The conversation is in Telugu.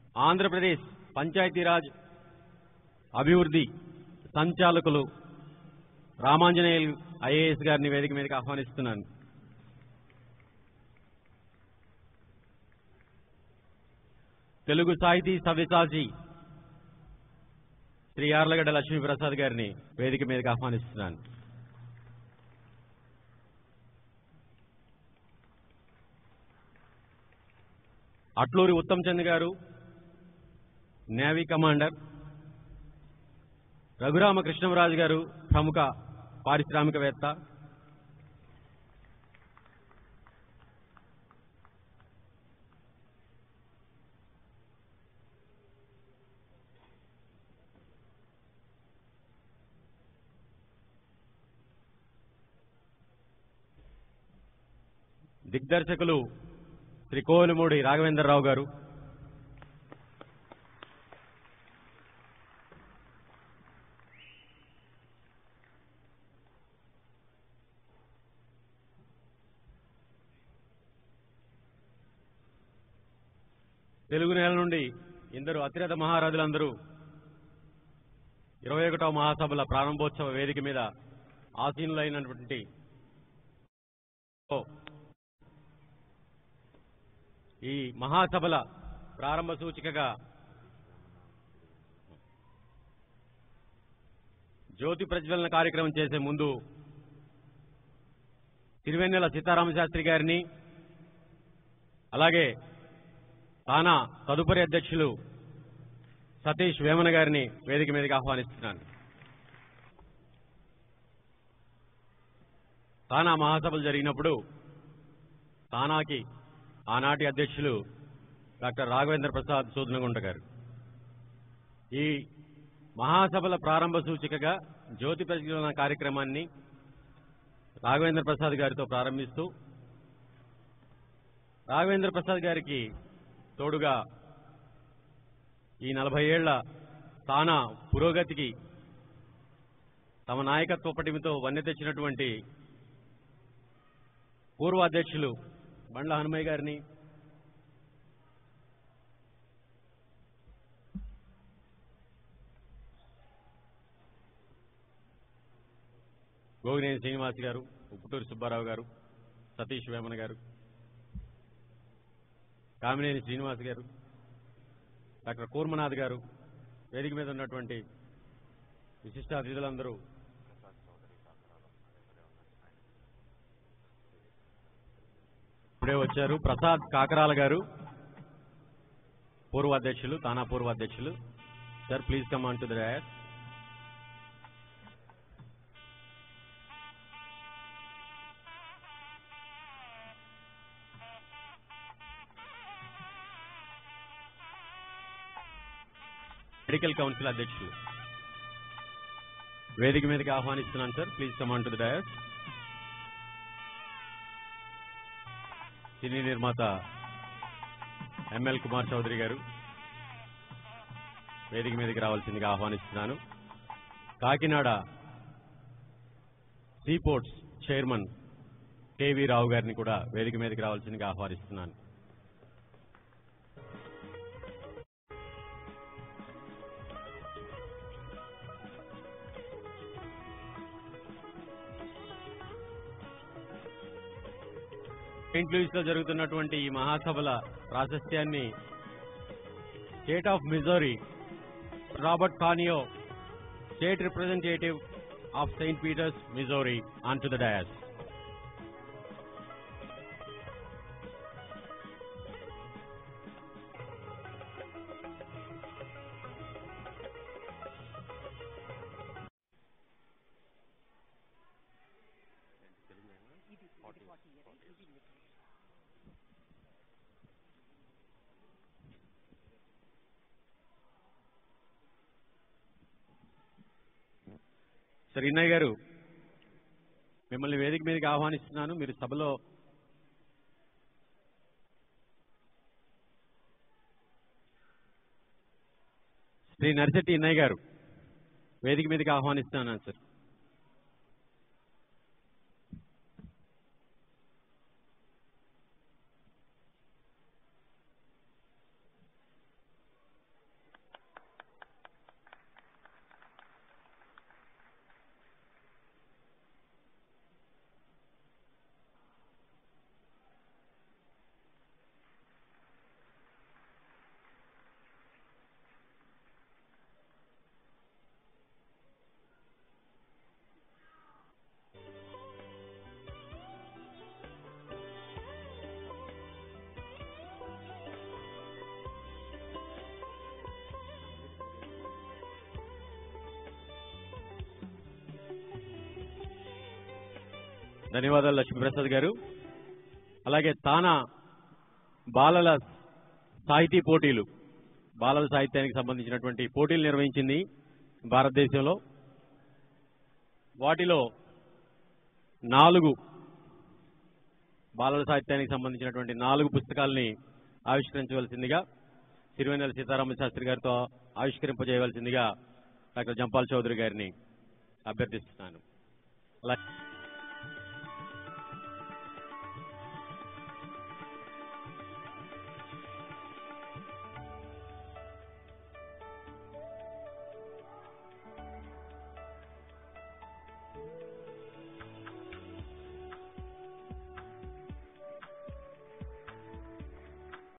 ఆంధ్రప్రదేశ్ పంచాయతీరాజ్ అభివృద్ధి సంచాలకులు రామాంజనేయులు ఐఏఎస్ గారిని వేదిక మీదకి ఆహ్వానిస్తున్నాను తెలుగు సాహితీ సవ్యసాచి శ్రీ యార్లగడ్డ లక్ష్మీప్రసాద్ గారిని వేదిక మీదకి ఆహ్వానిస్తున్నాను అట్లూరి ఉత్తమ్ చంద్ గారు నేవీ కమాండర్ రఘురామకృష్ణరాజు గారు ప్రముఖ పారిశ్రామికవేత్త దిగ్దర్శకులు శ్రీ కోవెలమూడి రాఘవేంద్రరావు గారు తెలుగు నేల నుండి ఇందరు అతిరథ మహారాజులందరూ ఇరవై ఒకటవ మహాసభల ప్రారంభోత్సవ వేదిక మీద ఆసీనులైనటువంటి ఈ మహాసభల ప్రారంభ సూచికగా జ్యోతి ప్రజ్వలన కార్యక్రమం చేసే ముందు తిరువెన్నెల సీతారామ శాస్త్రి గారిని అలాగే తానా తదుపరి అధ్యక్షులు సతీష్ వేమన గారిని వేదిక మీదకి ఆహ్వానిస్తున్నాను తానా మహాసభలు జరిగినప్పుడు తానాకి ఆనాటి అధ్యక్షులు డాక్టర్ రాఘవేంద్ర ప్రసాద్ సూదనగుంట గారు ఈ మహాసభల ప్రారంభ సూచికగా జ్యోతి ప్రజ్వలన కార్యక్రమాన్ని రాఘవేంద్ర ప్రసాద్ గారితో ప్రారంభిస్తూ రాఘవేంద్ర ప్రసాద్ గారికి తోడుగా ఈ నలభై ఏళ్ల తానా పురోగతికి తమ నాయకత్వ పటిమతో వన్నె తెచ్చినటువంటి పూర్వ అధ్యక్షులు బండ్ల హనుమయ్య గారిని గోగినేని శ్రీనివాస్ గారు ఉప్పుటూరి సుబ్బారావు గారు సతీష్ వేమన గారు కామినేని శ్రీనివాస్ గారు డాక్టర్ కూర్మనాథ్ గారు వేదిక మీద ఉన్నటువంటి విశిష్ట అతిథులందరూ ఇప్పుడే వచ్చారు ప్రసాద్ కాకరాల గారు పూర్వ అధ్యక్షులు తానా పూర్వ అధ్యక్షులు sir please come on to the dais medical council అధ్యక్షులు వేదిక మీదకి ఆహ్వానిస్తున్నాను sir please come on to the dais సినీ నిర్మాత ఎంఎల్ కుమార్ చౌదరి గారు వేదిక మీదకి రావాల్సిందిగా ఆహ్వానిస్తున్నాను Kakinada seaports chairman KV Rao గారిని కూడా వేదిక మీదకి రావాల్సిందిగా ఆహ్వానిస్తున్నాను సెయింట్ లూయిస్ లో జరుగుతున్నటువంటి ఈ మహాసభల ప్రాశస్త్యాన్ని స్టేట్ ఆఫ్ మిజోరీ రాబర్ట్ కానియో state representative of Saint Peters Missouri on to the dais సరే ఇన్నయ్య గారు మిమ్మల్ని వేదిక మీదకి ఆహ్వానిస్తున్నాను మీరు సభలో శ్రీ నరిశెట్టి ఇన్నయ్య గారు వేదిక మీదకి ఆహ్వానిస్తున్నాను సార్ ధన్యవాదాలు లక్ష్మీప్రసాద్ గారు అలాగే తానా బాలల సాహితీ పోటీలు బాలల సాహిత్యానికి సంబంధించినటువంటి పోటీలు నిర్వహించింది భారతదేశంలో వాటిలో నాలుగు బాలల సాహిత్యానికి సంబంధించినటువంటి నాలుగు పుస్తకాలని ఆవిష్కరించవలసిందిగా సిరివెన్నెల సీతారామ శాస్త్రి గారితో ఆవిష్కరింపజేయవలసిందిగా డాక్టర్ జంపాల్ చౌదరి గారిని అభ్యర్థిస్తున్నాను అలా